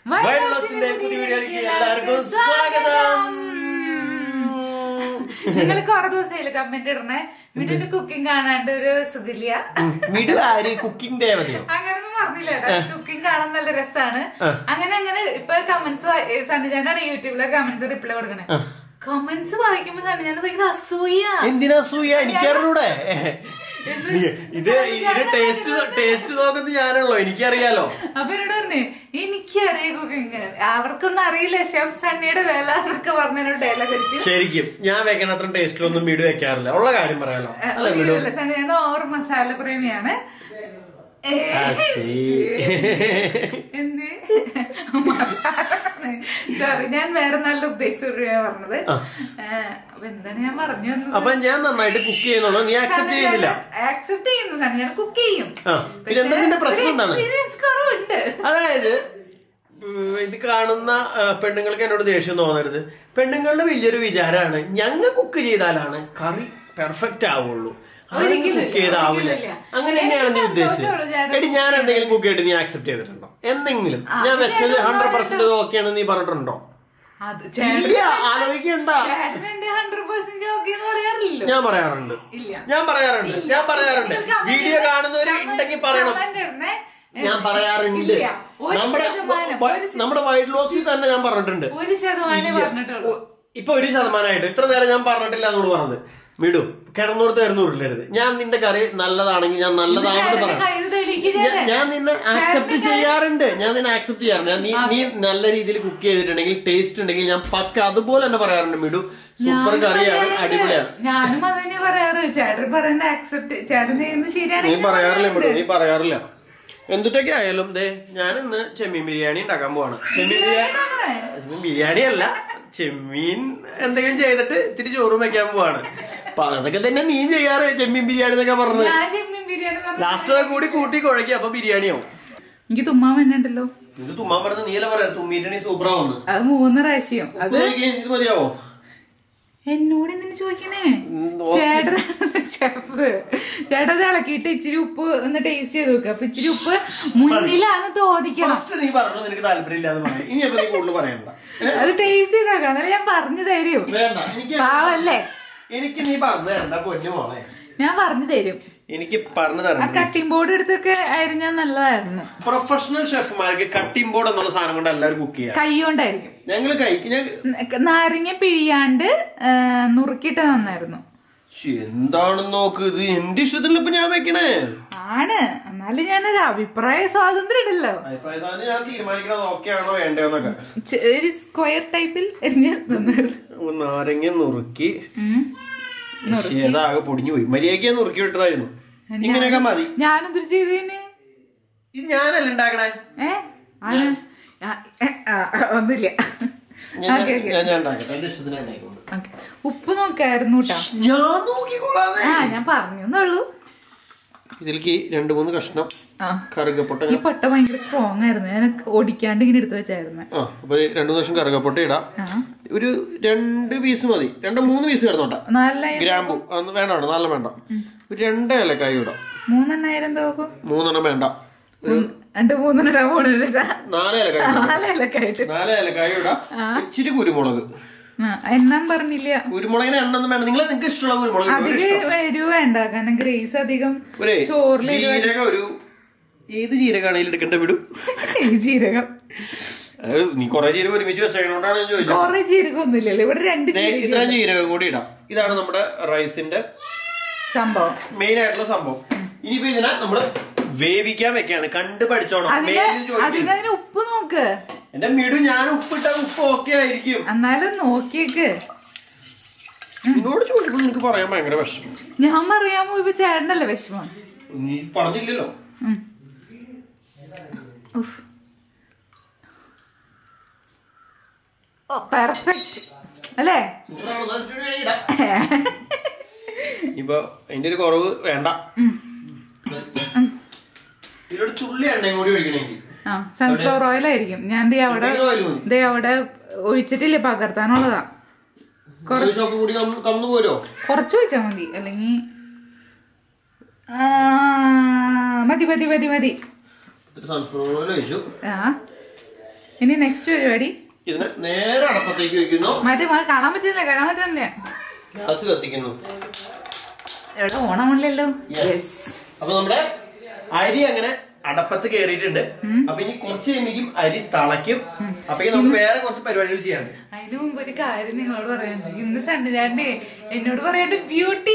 വയലോസിന്റെ പുതിയ വീഡിയോയിലേക്ക് എല്ലാവർക്കും സ്വാഗതം നിങ്ങൾ കുറെ ദിവസമായില്ലേ കമന്റ് ഇടണേ വീടിന്റെ കുക്കിംഗ് കാണാണ്ട് ഒരു സുഖില്ല മിടു ആര് കുക്കിംഗ് ഡേ മതിയോ അങ്ങനൊന്നും പറഞ്ഞില്ല കുക്കിംഗ് കാണാൻ നല്ല രസമാണ് അങ്ങനെ അങ്ങനെ ഇപ്പൊ കമന്റ്സ് സണ്ണിജാനാണ് യൂട്യൂബിലെ കമന്റ്സ് റിപ്ലൈ കൊടുക്കണേ കമന്റ്സ് വായിക്കുമ്പോ സണ്ണിജാന് ഭയങ്കര അസൂയ എന്തിനാ സൂയ എനിക്കറിഞ്ഞൂടെ നീ- ഇത് ഇത് ടേസ്റ്റ് ടേസ്റ്റ് നോക്കുന്നത് ഞാനുള്ളോ എനിക്കറിയാലോ അപ്പൊ എന്നോട് പറഞ്ഞേ എനിക്കറിയാം കുക്കിംഗ് അവർക്കൊന്നും അറിയില്ല ഷെഫ് സണ്ണിയുടെ വില എന്നൊക്കെ പറഞ്ഞ ഡയലോഗ് അടിച്ചു ശരിക്കും ഞാൻ വെക്കണ അത്ര ടേസ്റ്റിലൊന്നും മിടു വെക്കാറില്ല ഉള്ള കാര്യം പറയാലോ അല്ല മിടു സണ്ണിയുടെ ഓവർ മസാല പ്രേമിയാണ് ഏ, എന്ത് സോറി ഞാൻ വേറെ നല്ല ഉദ്ദേശത്തോടെയാണ് പറഞ്ഞത് ഏ, അപ്പൊ എന്താണ് ഞാൻ പറഞ്ഞു അപ്പൊ ഞാൻ നന്നായിട്ട് കുക്ക് ചെയ്യുന്നുള്ളൂ നീ ആക്സെപ്റ്റ് ചെയ്യുന്നില്ല ആക്സെപ്റ്റ് ചെയ്യുന്നു സണ്ണി ഞാൻ കുക്ക് ചെയ്യും ആ പിന്നെ എന്താ നിന്റെ പ്രശ്നം എന്താണ് എക്സ്പീരിയൻസ് കുറവുണ്ട് അതായത് ഉം, ഇത് കാണുന്ന ആ, പെണ്ണുങ്ങൾക്ക് എന്നോട് ദേഷ്യം തോന്നരുത് പെണ്ണുങ്ങളുടെ വലിയൊരു വിചാരമാണ് ഞങ്ങൾ കുക്ക് ചെയ്താലാണ് കറി പെർഫെക്റ്റ് ആവുള്ളൂ ഒരിക്കലും കുക്ക് ചെയ്താവില്ല ഒരിക്കലും ഇല്ല. അങ്ങനെ തന്നെയാണ് നീ എനിക്ക് ഉദ്ദേശിച്ചത് സന്തോഷമുള്ളൂ ഞാൻ എടി ഞാൻ എന്തെങ്കിലും കുക്ക് ചെയ്തിട്ട് നീ ആക്സെപ്റ്റ് ചെയ്തിട്ടുണ്ടോ എന്തെങ്കിലും ഞാൻ വെച്ചത് ഹൺഡ്രഡ് പെർസെന്റ് ഓക്കെയാണ് നീ പറഞ്ഞിട്ടുണ്ടോ അത് ചേട്ടൻ ഇല്ല ആലോചിക്കണ്ട ചേട്ടൻ എന്റെ ഹൺഡ്രഡ് പെർസെന്റ് ഓക്കെ എന്ന് പറയാറില്ലല്ലോ ഞാൻ പറയാറുണ്ട് ഇല്ല ഞാൻ പറയാറുണ്ട് ഞാൻ പറയാറുണ്ട് വീഡിയോ കാണുന്നവര് ഉണ്ടെങ്കിൽ പറയണം Comment ഇടണേ. ഞാൻ പറയാറുണ്ട് ഇല്ല. ഒരു നമ്മുടെ ശതമാനം, വ- ഒരു നമ്മുടെ വൈറ്റ് ലോസിൽ തന്നെ ഞാൻ പറഞ്ഞിട്ടുണ്ട് ഒരു ശതമാനം ഇല്ല. പറഞ്ഞിട്ടുള്ളൂ ഒ- ഇപ്പൊ ഒരു ശതമാനമായിട്ട് ഇത്ര നേരം ഞാൻ പറഞ്ഞിട്ടില്ല എന്നോട് പറഞ്ഞത് വിടൂ കിടന്നോടത്ത് കയറുന്നു ഉരുളരുത് ഞാൻ നിന്റെ കറി നല്ലതാണെങ്കിൽ ഞാൻ നല്ലതാണെന്ന് ചേട്ടന്റെ പറയാം കഴിവ് തെളിയിക്ക് ഞാൻ- ചേട്ടൻ. ഞാൻ നിന്നെ ആക്സെപ്റ്റ് ചെയ്യാറുണ്ട് ഞാൻ നിന്നെ ആക്സെപ്റ്റ് ചെയ്യാറുണ്ട് ഞാൻ നീ നീ നല്ല രീതിയിൽ കുക്ക് ചെയ്തിട്ടുണ്ടെങ്കിൽ ടേസ്റ്റ് ഉണ്ടെങ്കിൽ ഞാൻ പക്ക അതുപോലെ തന്നെ പറയാറുണ്ട് മിടു സൂപ്പർ ഞാനും കറിയാണ് പറയാറുണ്ട്. അടിപൊളിയാണ് ഞാനും അത് തന്നെ പറയാറ് ചേട്ടൻ പറയുന്ന ആക്സെപ്റ്റ് ചേട്ടൻ ചെയ്യുന്നത് നീ ശരിയാണെങ്കിൽ പറയാറില്ല മിടു നീ പറയാറില്ല എന്തുട്ടൊക്കെ ആയാലും ദേ ഞാൻ ഇന്ന് ചെമ്മീൻ ബിരിയാണി ഉണ്ടാക്കാൻ പോവാണ് ചെമ്മീൻ ബിരിയാണി ചെമ്മീൻ ബിരിയാണി അല്ല ചെമ്മീൻ എന്തെങ്കിലും ചെയ്തിട്ട് ഇത്തിരി ചോറും വെക്കാൻ പോവാണ് അപ്പൊ അതൊക്കെ തന്നെ നീ ചെയ്യാറ് ചെമ്മീൻ ബിരിയാണി എന്നൊക്കെ പറഞ്ഞത് ഞാൻ ചെമ്മീൻ ബിരിയാണി എന്ന് പറഞ്ഞാ- ലാസ്റ്റ് കൂടി കൂട്ടി കുഴക്കുക അപ്പൊ ബിരിയാണിയാവും എനിക്ക് തുമ്മാൻ വന്നിട്ടുണ്ടല്ലോ ഇത് തുമ്മാൻ പറഞ്ഞ നീല പറയാ തുമ്മീറ്റണി സൂപ്പറാവുന്നു അത് മൂന്ന് പ്രാവശ്യം അത് ഇത് മതിയാവോ എന്നോട് എന്തിനു ചോദിക്കണേ ഉം, ഓ. ചേട്ടൻ ഷെഫ് ചേട്ടൻ അത് ഇളക്കിയിട്ട് ഇച്ചിരി ഉപ്പ് ഒന്ന് ടേസ്റ്റ് ചെയ്ത് നോക്കുക അപ്പൊ ഇച്ചിരി ഉപ്പ് മുന്നിലാന്ന് തോന്നിക്കണം ഫസ്റ്റ് നീ പറഞ്ഞു നിനക്ക് താല്പര്യമില്ലാന്ന് പറയാം ഇനി അപ്പൊ നീ കൂടുതൽ പറയണ്ട ഏ? അത് ടേസ്റ്റ് ചെയ്ത് നോക്കാം എന്നാലും ഞാൻ പറഞ്ഞു തരും വേണ്ട എനിക്ക് പാവല്ലേ എനിക്ക് നീ പറഞ്ഞു തരണ്ട പൊന്നു മോളെ ഞാൻ പറഞ്ഞു തരും എനിക്ക് പറഞ്ഞു ആ തരണം കട്ടിംഗ് ബോർഡ് എടുത്തൊക്കെ ആയിരുന്നാൽ നല്ലതായിരുന്നു പ്രൊഫഷണൽ ഷെഫ്മാർക്ക് കട്ടിംഗ് ബോർഡ് എന്നുള്ള സാധനം കൊണ്ട് എല്ലാവരും കുക്ക് ചെയ്യാം കൈ കൊണ്ടായിരിക്കും ഞങ്ങൾ കഴിക്കും ഞാൻ ന- നാരങ്ങ പിഴിയാണ്ട് ആ, നുറുക്കിയിട്ട് നന്നായിരുന്നു ശ്ശി, എന്താണെന്ന് നോക്ക് ഇത് എന്റെ ഇഷ്ടത്തിനല്ല ഇപ്പൊ ഞാൻ വെക്കണേ ആണ് എന്നാലും ഞാനൊരു അഭിപ്രായ സ്വാതന്ത്ര്യം ഇടല്ലോ അഭിപ്രായ സാധനം ഞാൻ തീരുമാനിക്കണത് ഓക്കെ ആണോ വേണ്ടോന്നൊക്കെ ചെ- ഒരു സ്ക്വയർ ടൈപ്പിൽ എരിഞ്ഞാൽ നന്നായിരുന്നു അപ്പൊ നാരങ്ങ നുറുക്കി ഉം. ശ്ശി, അതാകെ പൊടിഞ്ഞു പോയി മര്യാദയ്ക്ക് ഞാൻ നുറുക്കി വിട്ടതായിരുന്നു ഇങ്ങനെയൊക്കെ മതി ഞാനെന്തൊരു ചെയ്തതിന് ഇത് ഞാനല്ല ഉണ്ടാക്കണേ ഏ ആണ് ആ, ഏ, ആ, ഒന്നുമില്ല ഞാൻ ഓക്കെ ഓക്കെ ഞാൻ ഞാൻ ഉണ്ടാക്കട്ടെ എന്റെ ഇഷ്ടത്തിന് ഉണ്ടായിക്കോളൂ ഓക്കെ ഉപ്പ് നോക്കായിരുന്നു കേട്ടോ ഞാൻ നോക്കിക്കോളാതെ ആ ഞാൻ പറഞ്ഞുള്ളൂ ഇതിലേക്ക് രണ്ട് മൂന്ന് കഷ്ണം ആ കറുകപ്പൊട്ട ഈ പട്ട ഭയങ്കര സ്ട്രോങ് ആയിരുന്നു ഞാൻ ഒടിക്കാണ്ട് ഇങ്ങനെ എടുത്തു വെച്ചായിരുന്നു ആ അപ്പൊ ഈ രണ്ട് മൂന്ന് കഷ്ണം കറുകപ്പൊട്ട ഇടാം ആ ഒരു രണ്ട് പീസ് മതി രണ്ട് മൂന്ന് പീസ് കിടന്നോട്ടെ നല്ല ഗ്രാമ്പു അന്ന് വേണ്ട വേണ്ട നല്ല വേണ്ട ഒരു രണ്ട് ഏലക്കായ ഇടാം മൂന്നെണ്ണായിരം തോക്കും മൂന്നെണ്ണം വേണ്ട ഒരു രണ്ട് മൂന്നെണ്ണ മൂന്നെണ്ണ നാല് ഏലക്കായ ഇടാം. നാലൊക്കെ ആയിട്ട് നാല് ഏലക്കായ ഇടാം ഇച്ചിരി കുരുമുളക് ആ എണ്ണം പറഞ്ഞില്ല കുരുമുളകിന് എണ്ണൊന്നും വേണ്ട നിങ്ങൾ നിങ്ങൾക്ക് ഇഷ്ടമുള്ള കുരുമുളക് ഇട്ടോ. ഒരു അധികം എരിവ് വേണ്ട കാരണം ഗ്രേസ് അധികം ഒരു ചോറിൽ ജീരകം ഒരു ഏത് ജീരകമാണ് ഇതിൽ എടുക്കേണ്ട വിടും ഈ ജീരകം അത് നീ കൊറേ ജീരകം ഒരുമിച്ച് വെച്ചേക്കണോണ്ടാണ് ഞാൻ ചോദിച്ചത് കൊറേ ജീരകം ഒന്നുമില്ലല്ലോ ഇവിടെ രണ്ട് ദേ, ജീരകം ഇത്രയും ജീരകം കൂടി ഇടാം ഇതാണ് നമ്മുടെ റൈസിന്റെ സംഭവം മെയിൻ ആയിട്ടുള്ള സംഭവം ഇനിയിപ്പോ ഇതിനെ നമ്മള് വേവിക്കാൻ വെക്കാണ് കണ്ട് പഠിച്ചോണം അതിന് മേലിൽ ചോദിക്കും അതിനതിന് ഉപ്പ് നോക്ക് എന്റെ മിടു ഞാൻ ഉപ്പിട്ട ഉപ്പ് ഓക്കെ ആയിരിക്കും എന്നാലും നോക്കിയേക്ക് നിന്നോട് ചോദിക്കുമ്പോ നിനക്ക് പറയാൻ ഭയങ്കര വിഷമം ഞാൻ പറയാമോ ഇപ്പൊ ചേട്ടനല്ലേ വിഷമം നീ പറഞ്ഞില്ലല്ലോ ഉം. ഉഫ്. ഓ പെർഫെക്റ്റ് അല്ലേ ഇപ്പൊ അതിന്റെ ഒരു കുറവ് വേണ്ട ഇതിലൊരു ചുള്ളി എണ്ണയും കൂടി ഒഴിക്കണമെങ്കിൽ ആ സൺഫ്ലവർ ഓയിൽ ആയിരിക്കും ഞാൻ ദേ അവിടെ എന്തെങ്കിലും oil മതി. ദേ അവിടെ ഒഴിച്ചിട്ടില്ലേ പകർത്താനുള്ളതാ ഒരു ചോക്ക് കൂടി കന്ന് കന്നു പോരോ കുറച്ച് ഒഴിച്ചാ മതി അല്ലെങ്കിൽ മതി മതി മതി മതി സൺഫ്ലവർ ഓയിൽ ഒഴിച്ചു ആ ഇനി നെക്സ്റ്റ് പരിപാടി ഇതിനെ നേരെ അടപ്പത്തേക്ക് വെക്കുന്നു മറ്റേ മ- കാണാൻ പറ്റുന്നില്ല കാണാൻ പറ്റുന്നില്ല ഗ്യാസ് കത്തിക്കുന്നു എവിടെ ഓണമില്ലല്ലോ Yes. അപ്പൊ നമ്മുടെ അരി അങ്ങനെ അടപ്പത്ത് കയറിയിട്ടുണ്ട് അപ്പൊ ഇനി കുറച്ച് കഴിയുമ്പോഴേക്കും അരി തിളയ്ക്കും അപ്പൊ ഇനി നമുക്ക് വേറെ കുറച്ച് പരിപാടികൾ ചെയ്യാനുണ്ട് അതിന് മുമ്പ് ഒരു കാര്യം നിങ്ങളോട് പറയാനുണ്ട് ഇന്ന് സണ്ണിചാണ്ടേ എന്നോട് പറയാണ്ട് ബ്യൂട്ടി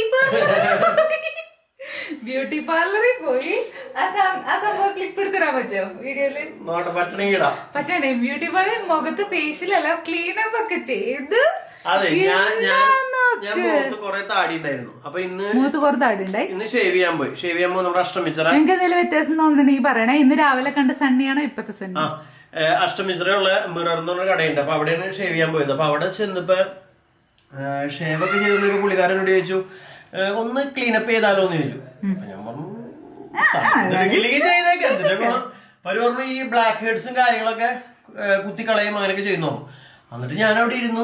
ബ്യൂട്ടി പാർലറിൽ പോയി ആ സം- ആ സംഭവം ക്ലിപ്പ് എടുത്തിടാൻ പറ്റുമോ വീഡിയോയില് നോട്ടെ പറ്റണെങ്കിൽ ഇടാം പറ്റണ്ടേ ബ്യൂട്ടി പാർലർ മുഖത്ത് ഫേഷ്യൽ അല്ല ക്ലീനപ്പ് ഒക്കെ ചെയ്ത് അതെ ഞാൻ ഞാൻ എന്താ ഞാൻ നോക്ക്? മുഖത്ത് കുറെ താടി ഉണ്ടായിരുന്നു അപ്പൊ ഇന്ന് മുഖത്ത് കുറച്ച് താടിണ്ടായി ഇന്ന് ഷേവ് ചെയ്യാൻ പോയി ഷേവ് ചെയ്യാൻ പോകുമ്പോൾ നമ്മുടെ അഷ്ടമിച്ചറ നിങ്ങൾക്ക് എന്തെങ്കിലും വ്യത്യാസം തോന്നുന്നുണ്ടെങ്കിൽ പറയണേ ഇന്ന് രാവിലെ കണ്ട സണ്ണിയാണോ ഇപ്പത്തെ സണ്ണി ആ ഏഹ് അഷ്ടമിശ്രയുള്ള മിറർ എന്ന് പറഞ്ഞ കടയുണ്ട് അപ്പൊ അവിടെയാണ് ഷേവ് ചെയ്യാൻ പോയത് അപ്പൊ അവിടെ ചെന്നപ്പോ ഷേവ് ഒക്കെ ചെയ്തപ്പോ പുള്ളിക്കാരനോട് ചോദിച്ചു ഏഹ് ഒന്ന് ക്ലീനപ്പ് ചെയ്താലോ എന്ന് ചോദിച്ചു അപ്പൊ ഞാൻ പറഞ്ഞു ക്ലീൻ ചെയ്തേക്ക് എന്തിന്റെ ഗുണം അവര് പറഞ്ഞു ഈ ബ്ലാക്ക് ഹെഡ്സും കാര്യങ്ങളൊക്കെ ഏഹ് കുത്തി കളയും അങ്ങനെയൊക്കെ ചെയ്യുന്നു എന്നിട്ട് ഞാൻ അവിടെ ഇരുന്നു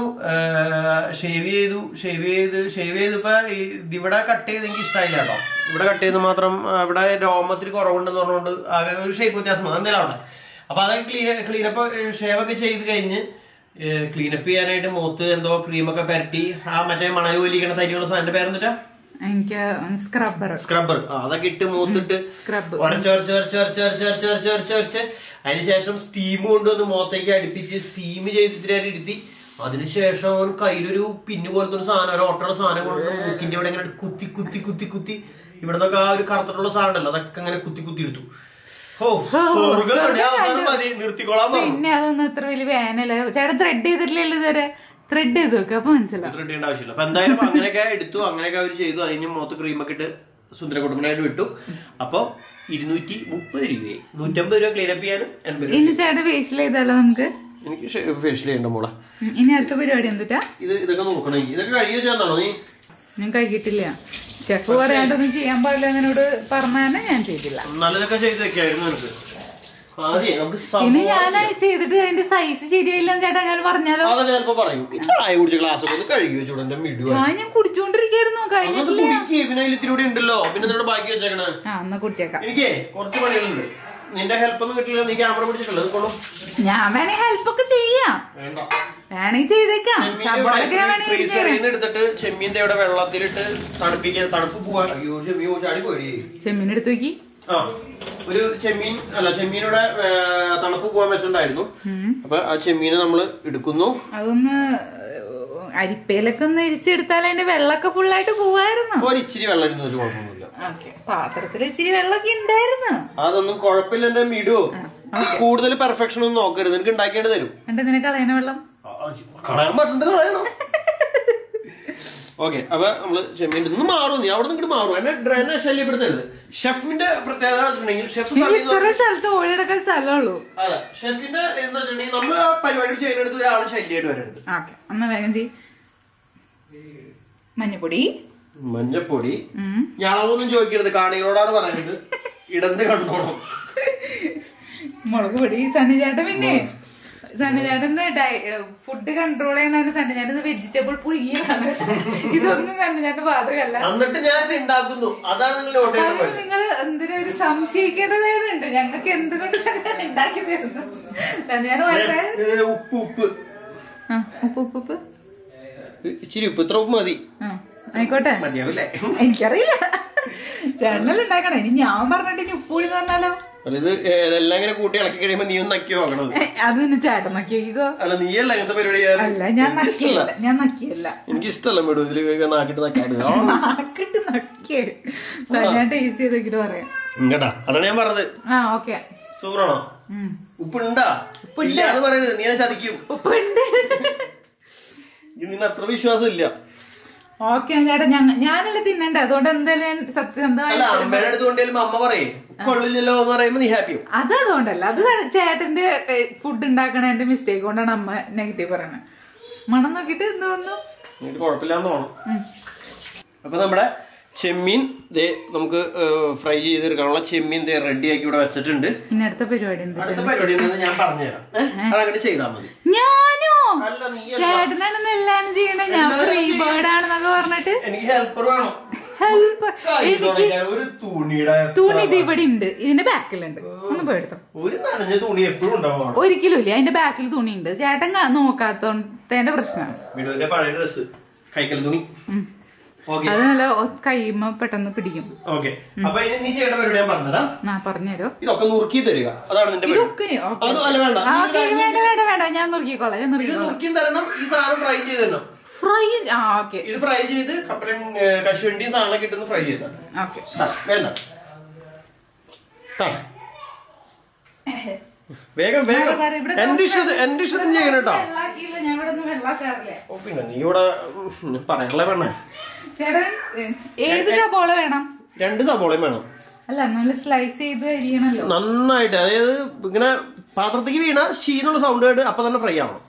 ഷേവ് ചെയ്തു ഷേവ് ചെയ്ത് ഷേവ് ചെയ്തപ്പോ ഈ ഇവിടെ കട്ട് ചെയ്ത് എനിക്ക് ഇഷ്ടമായില്ല കേട്ടോ ഇവിടെ കട്ട് ചെയ്ത് മാത്രം ആ, ഇവിടെ രോമത്തിൽ കുറവുണ്ടെന്ന് പറഞ്ഞുകൊണ്ട് ആകെ ഒരു ഷേപ്പ് വ്യത്യാസം വന്നു. എന്തായാലും അവിടെ അപ്പൊ അതൊക്കെ ക്ലീൻ ക്ലീനപ്പ് ഷേവ് ഒക്കെ ചെയ്ത് കഴിഞ്ഞ് ക്ലീനപ്പ് ചെയ്യാനായിട്ട് മുഖത്ത് എന്തോ ക്രീമൊക്കെ പരട്ടി ആ മറ്റേ മണൽ വലിക്കണ തരിയുള്ള സാധനത്തിന്റെ പേരെന്നിട്ടാ എനിക്ക് സ്ക്രബ്ബർ സ്ക്രബ്ബർ അതൊക്കെ ഇട്ട് മൂത്തിട്ട് സ്ക്രബ് ഒരച്ചൊരച്ചൊരച്ചൊരച്ചൊരച്ചൊരച്ച് അതിനുശേഷം സ്റ്റീം കൊണ്ടുവന്ന് മുഖത്തേക്ക് അടുപ്പിച്ച് സ്റ്റീം ചെയ്തിട്ട് ഞാൻ ഇരുത്തി അതിനുശേഷം അവൻ കയ്യിലൊരു പിന്നു പോലത്തെ ഒരു സാധനം ഒരു ഓട്ടമുള്ള സാധനം കൊണ്ട് മൂക്കിന്റെ ഇവിടെ ഇങ്ങനെ കുത്തി കുത്തി കുത്തി കുത്തി ഇവിടെ നിന്നൊക്കെ ആ ഒരു കറുത്തിട്ടുള്ള സാധനം ഉണ്ടല്ലോ അതൊക്കെ ഇങ്ങനെ കുത്തി കുത്തി എടുത്തു ഓ സ്വർഗ്ഗം കണ്ടു. ഞാൻ അവസാനം മതി നിർത്തിക്കോളാൻ പറഞ്ഞു പിന്നെ അതൊന്നും അത്ര വലിയ വേനല്ല ചേട്ടൻ ത്രെഡ് ചെയ്തിട്ടില്ലല്ലോ ഇതുവരെ ത്രെഡ് ചെയ്ത് വെക്കുക അപ്പൊ മനസ്സിലാവും ത്രെഡ് ചെയ്യേണ്ട ആവശ്യമില്ല അപ്പൊ എന്തായാലും അങ്ങനെയൊക്കെ എടുത്തു അങ്ങനെയൊക്കെ അവർ ചെയ്തു അതിന് മുഖത്ത് ക്രീമൊക്കെ ഇട്ട് സുന്ദര കുടുംബനായിട്ട് വിട്ടു അപ്പൊ ഇരുന്നൂറ്റി മുപ്പത് രൂപയായി നൂറ്റമ്പത് രൂപ ക്ലീനപ്പ് ചെയ്യാനും എൺപത് രൂപ ഇനി ചേട്ടൻ ഫേഷ്യൽ ചെയ്താലോ നമുക്ക് എനിക്ക് ഫേഷ്യൽ ചെയ്യണ്ട മോളെ ഉം, ഇനി അടുത്ത പരിപാടി എന്തുട്ടാ ഇത് ഇതൊക്കെ നോക്കണം ഇനി. ഇതൊക്കെ കഴിയോ ചെയ്യാന്നാണോ നീ ഞാൻ കഴിക്കിട്ടില്ല ഷെഫ് പറയാണ്ടൊന്നും ചെയ്യാൻ പാടില്ല എന്നോട് പറഞ്ഞാൽ ഞാൻ ചെയ്തില്ല നല്ലതൊക്കെ ചെയ്ത് വെക്കായിരുന്നു എനിക്ക് ആദ്യം നമുക്ക് ഇനി സംഭവം ഞാൻ ചെയ്തിട്ട് അതിന്റെ സൈസ് ശരിയായില്ല ചേട്ടാ ഞാൻ പറഞ്ഞാലോ അതൊക്കെ ചിലപ്പോ പറയും ഈ ചായ കുടിച്ച ഗ്ലാസ് ഒക്കെ ഒന്ന് കഴുകി വെച്ചോടെ എന്റെ മിടുവ ചായ ഞാൻ കുടിച്ചോണ്ടിരിക്കായിരുന്നു കഴിഞ്ഞിട്ടില്ല കുടിക്കേ പിന്നെ അതിൽ ഇത്തിരി കൂടി ഉണ്ടല്ലോ പിന്നെ നിന്നോട് ബാക്കി വെച്ചേക്കണേ ആ എന്നാ കുടിച്ചേക്കാം എനിക്കേ കുറച്ച് പണികളുണ്ട് നിന്റെ ഹെൽപ്പ് ഒന്നും കിട്ടില്ല നീ ക്യാമറ പിടിച്ചിട്ടില്ല അത് കൊള്ളു ഞാൻ വേണേ ഹെൽപ്പ് ഒക്കെ ചെയ്യാം വേണ്ട വേണമെങ്കിൽ ചെയ്തേക്കാം സബോളൊക്കെ ഞാൻ വേണമെങ്കിൽ ഫ്രീസറിൽ നിന്ന് എടുത്തിട്ട് ചെമ്മീന്റെ ഇവിടെ വെള്ളത്തിലിട്ട് തണുപ്പിക്കാൻ തണുപ്പ് പോവാൻ അയ്യോ ചെമ്മീൻ ചാടി പോയി ചെമ്മീൻ എടുത്ത് നോക്കി ആ ഒരു ചെമ്മീൻ അല്ല ചെമ്മീനോടെ ഏ, തണുപ്പ് പോകാൻ വെച്ചിട്ടുണ്ടായിരുന്നു അപ്പൊ ആ ചെമ്മീനെ നമ്മൾ എടുക്കുന്നു അതൊന്ന് അരിപ്പയിലൊക്കെ ഒന്ന് ഇരിച്ചെടുത്താൽ അതിന്റെ വെള്ളമൊക്കെ ഫുള്ളായിട്ട് പോവായിരുന്നു ഒരു ഇച്ചിരി വെള്ളം ഇരുന്ന് വെച്ച് കുഴപ്പമൊന്നുമില്ല ഓക്കെ പാത്രത്തിൽ ഇച്ചിരി വെള്ളമൊക്കെ ഉണ്ടായിരുന്നു അതൊന്നും കുഴപ്പമില്ല എന്റെ മിടുവോ കൂടുതൽ പെർഫെക്ഷൻ ഒന്നും നോക്കരുത് നിനക്ക് ഉണ്ടാക്കേണ്ടി തരും എന്നിട്ട് നിനക്ക് കളയണ വെള്ളം ആ, കളയാൻ പറ്റുന്നത് കളയണം ഓക്കെ അപ്പൊ നമ്മള് ചെമ്മീൻ ഒന്ന് മാറും നീ അവിടെ നിന്ന് മാറും എന്നെ എന്നെ ശല്യപ്പെടുത്തരുത് ഷെഫിന്റെ പ്രത്യേകത വെച്ചിട്ടുണ്ടെങ്കിൽ ഷെഫ് ഇനി സമയം ഇത്ര സ്ഥലത്ത് ഓടിയെടുക്കാൻ സ്ഥലമുള്ളൂ അതെ ഷെഫിന്റെ എന്ന് വെച്ചിട്ടുണ്ടെങ്കിൽ നമ്മൾ ആ പരിപാടി ചെയ്യുന്നിടത്ത് ഒരാളും ശല്യമായിട്ട് വരരുത് ഓക്കെ ഒന്ന് വേഗം ചെയ് മഞ്ഞപ്പൊടി മഞ്ഞപ്പൊടി ഉം. ഞാൻ അളവൊന്നും ചോദിക്കരുത് കാണികളോടാണ് പറയുന്നത് ഇടന്ന് കണ്ടോണം മുളക് പൊടി സണ്ണിചേട്ടൻ പിന്നെ സണ്ണിചേട്ടന് ഫുഡ് കൺട്രോൾ ചെയ്യണ സണ്ണിചേട്ടൻ വെജിറ്റബിൾ പുഴുങ്ങിയതാണ് ഇതൊന്നും സണ്ണിചേട്ടൻ പാതകല്ല എന്നിട്ട് ഞാനിത് ഉണ്ടാക്കുന്നു അതാണ് നിങ്ങൾ നോട്ട് അത് ചെയ്യേണ്ടത് നിങ്ങൾ എന്തിനും ഒരു സംശയിക്കേണ്ടതായതുണ്ട് ഞങ്ങൾക്ക് എന്തുകൊണ്ട് സണ്ണിചേട്ടൻ ഉണ്ടാക്കി തരുന്നു സണ്ണിചേട്ടൻ വളരെ ഏ, ഉപ്പ് ഉപ്പ് ആ, ഉപ്പ് ഉപ്പ് ഉപ്പ് ഇച്ചിരി ഉപ്പ് ഇത്ര ഉപ്പ് മതി ആ ആയിക്കോട്ടെ മതിയാവില്ലേ എനിക്കറിയില്ല ചേട്ടനല്ലേ ഉണ്ടാക്കണേ ഇനി ഞാൻ പറഞ്ഞിട്ട് ഇനി ഉപ്പുപൊടി എന്ന് പറഞ്ഞാലോ അല്ല ഇത് ഏ, എല്ലാം ഇങ്ങനെ കൂട്ടി ഇളക്കി കഴിയുമ്പോ നീ ഒന്ന് നക്കി നോക്കണത് അത് ഇനി ചേട്ടൻ നക്കിയോ അല്ല നീയല്ല അങ്ങനത്തെ പരിപാടി ചെയ്യാറ്. അല്ല ഞാൻ എനിക്ക് ഇഷ്ടമല്ല നക്കിയല്ല ഞാൻ നക്കിയല്ല എനിക്ക് ഇഷ്ടമല്ല മേഡം ഇതിൽ നാക്കിട്ട് നക്കാട് നാക്കിട്ട് നക്കിയേ ഞാൻ ടേസ്റ്റ് ചെയ്തെങ്കിലും പറയാം കേട്ടാ അതാണ് ഞാൻ പറഞ്ഞത് ആ ഓക്കെ സൂപ്പറാണോ ഉപ്പുണ്ടാ ഇല്ല എന്ന് പറയരുത് നീ എന്നെ ചതിക്കും ഉപ്പുണ്ട് ഇത് നിന്നെ അത്ര വിശ്വാസം ഇല്ല ഓക്കെ ചേട്ടാ ഞങ്ങ ഞാനല്ലേ തിന്നണ്ടേ അതുകൊണ്ട് എന്തായാലും ഞാൻ സത്യസന്ധമായി അല്ല അമ്മയുടെ അടുത്ത് കൊണ്ടേലും അമ്മ പറയേ കൊള്ളില്ലല്ലോ എന്ന് പറയുമ്പോ നീ ഹാപ്പിയോ അത് അതുകൊണ്ടല്ല അത് ചേട്ടന്റെ ഫുഡ് ഉണ്ടാക്കണതിന്റെ മിസ്റ്റേക്ക് കൊണ്ടാണ് അമ്മ നെഗറ്റീവ് പറയണത് മണം നോക്കിട്ട് എന്ത് തോന്നുന്നു എനിക്ക് കുഴപ്പമില്ലാന്ന് തോന്നുന്നു അപ്പൊ നമ്മുടെ ചെമ്മീൻ ദേ നമുക്ക് ഫ്രൈ ചെയ്തെടുക്കാനുള്ള ചെമ്മീൻ ദേ റെഡി ആക്കി ഇവിടെ വെച്ചിട്ടുണ്ട് ഇനി അടുത്ത പരിപാടി എന്ത് അടുത്ത പരിപാടി എന്താണെന്ന് ഞാൻ പറഞ്ഞുതരാം ഏഹ് അതങ്ങനെ ചെയ്താൽ മതി ഞാനോ അല്ല നീ ചേട്ടനാണെന്ന് എല്ലാം ചെയ്യണേ ഞാൻ ഫ്രീ ബേർഡ് ആണെന്നൊക്കെ പറഞ്ഞിട്ട് എനിക്ക് ഹെൽപ്പർ വേണം ഹെൽപ്പ് കൈ എനിക്ക് തുടയ്ക്കാൻ ഒരു തുണിയുടെ തുണി ഇത് ഇവിടെ ഉണ്ട് ഇതിന്റെ ബാക്കിലുണ്ട് ഒന്ന് പോയെടുത്തോ ഒരു നനഞ്ഞ തുണി എപ്പോഴും ഉണ്ടാവും ഒരിക്കലും ഇല്ല അതിന്റെ ബാക്കിൽ തുണി ഉണ്ട് ചേട്ടൻ കാ- നോക്കാത്തോണ്ടതിന്റെ പ്രശ്നമാണ് മിനുവിന്റെ പഴയ ഡ്രസ് കൈക്കൽ തുണി ഓക്കെ അത് നല്ല ഒ- കൈമ പെട്ടെന്ന് പിടിക്കും ഓക്കെ അപ്പൊ ഇനി നീ ചെയ്യേണ്ട പരിപാടി ഞാൻ പറഞ്ഞതാ ആ പറഞ്ഞുതരോ ഇതൊക്കെ നുറുക്കി തരിക അതാണ് നിന്റെ പരിപാടി ഇതൊക്കെ ഓക്കേ. അത് അല്ല വേണ്ട ആ, നീ ഓക്കേ, ഒരു വേണ്ട വേണ്ട വേണ്ട ഞാൻ നോക്കിക്കോളാം ഞാൻ ഇത് നോക്കിക്കോളാം നുറുക്കി തരണം ഈ സാധനം ഫ്രൈ ചെയ്ത് തരണം ഫ്രൈ ആ ഓക്കെ ഇത് ഫ്രൈ ചെയ്ത് കപ്പലൻ കശുവണ്ടിയും സാധനം കിട്ടുന്ന ഫ്രൈ ചെയ്ത ഓക്കെ വേണ്ട താ. വേഗം വേഗം ഇവിടെ എന്റെ ഇഷ്ടത്തിന് എന്റെ ഇഷ്ടത്തിന് ചെയ്യണം കേട്ടോ വെള്ളാക്കിയില്ല ഞാൻ ഇവിടെ ഒന്നും വെള്ളാക്കാറില്ല ഓ, പിന്നെ നീ ഇവിടെ ഉം, പറയാനുള്ള വേണേ ചേട്ടൻ ഏ, ഏത് സബോള വേണം രണ്ട് സബോളയും വേണം അല്ല നമ്മൾ സ്ലൈസ് ചെയ്ത് അരിയണല്ലോ നന്നായിട്ട് അതായത് ഇങ്ങനെ പാത്രത്തേക്ക് വീണ ഷീന്നുള്ള സൗണ്ട് കേട്ട് അപ്പൊ തന്നെ ഫ്രൈ ആവണം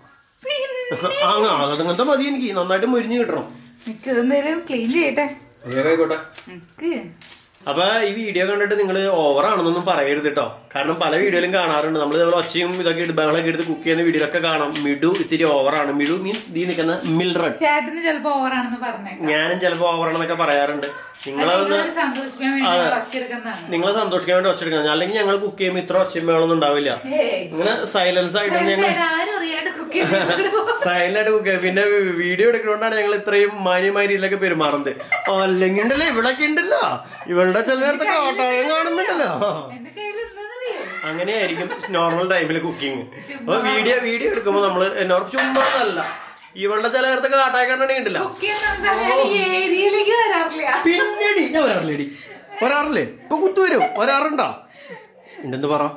ആ അതങ്ങനത്തെ മതി എനിക്ക് നന്നായിട്ട് മുരിഞ്ഞ് കിട്ടണം എനിക്ക് എന്തേലും ക്ലീൻ ചെയ്യട്ടെ വേഗം ആയിക്കോട്ടെ എനിക്ക് അപ്പൊ ഈ വീഡിയോ കണ്ടിട്ട് നിങ്ങൾ ഓവർ ആണെന്നൊന്നും പറയരുത് കേട്ടോ കാരണം പല വീഡിയോയിലും കാണാറുണ്ട് നമ്മൾ ഇതുപോലെ ഒച്ചയും ഇതൊക്കെ എടുത്ത് ബഹളൊക്കെ എടുത്ത് കുക്ക് ചെയ്യുന്ന വീഡിയോയിലൊക്കെ കാണാം മിഡു ഇത്തിരി ഓവറാണ് മിഡു മീൻസ് ദീ നിൽക്കുന്ന മിൽറഡ് ചേട്ടന് ചിലപ്പോ ഓവറാണെന്ന് പറഞ്ഞേക്കാം ഞാനും ചിലപ്പോ ഓവറാണെന്നൊക്കെ പറയാറുണ്ട് നിങ്ങളതൊന്ന് നിങ്ങളൊരു സന്തോഷിക്കാൻ വേണ്ടി ഞങ്ങൾ ഒച്ചെടുക്കുന്നതാണ് നിങ്ങളെ സന്തോഷിക്കാൻ വേണ്ടി ഒച്ചെടുക്കണം അല്ലെങ്കിൽ ഞങ്ങൾ കുക്ക് ചെയ്യുമ്പോൾ ഇത്ര ഒച്ചയും വേളൊന്നും ഉണ്ടാവില്ല ഏയ്. ഇങ്ങനെ സൈലൻസ് ആയിട്ട് ഞങ്ങൾ ആരും അറിയാണ്ട് കുക്ക് ചെയ്ത് സൈലന്റ് ആയിട്ട് കുക്ക് ചെയ്യും പിന്നെ വീഡിയോ എടുക്കുന്നതുകൊണ്ടാണ് ഞങ്ങൾ ഇത്രയും മാന്യമായ രീതിയിലൊക്കെ പെരുമാറുന്നത് അല്ലെങ്കിൽ ഉണ്ടല്ലോ ഇവിടൊക്കെ ഉണ്ടല്ലോ ഇവളുടെ ചില നേരത്തെ കോട്ടായം കാണുന്നുണ്ടല്ലോ എന്റെ കയ്യിൽ എന്താണെന്നറിയോ അങ്ങനെയായിരിക്കും നോർമൽ ടൈമിൽ കുക്കിംഗ് അപ്പൊ വീഡിയോ വീഡിയോ എടുക്കുമ്പോൾ നമ്മള് എന്നോട് ചുമ്മാ അല്ല ഇവളുടെ ചില നേരത്തെ കാട്ടായ കണ്ടില്ല കുക്ക് ചെയ്യുന്ന സമയത്ത് ഞാൻ ഈ ഏരിയയിലേക്ക് വരാറില്ല പിന്നടി ഞാൻ വരാറില്ലേടി വരാറില്ലേ ഇപ്പൊ കുത്തു വരും വരാറുണ്ടോ ഉണ്ടെന്ന് പറ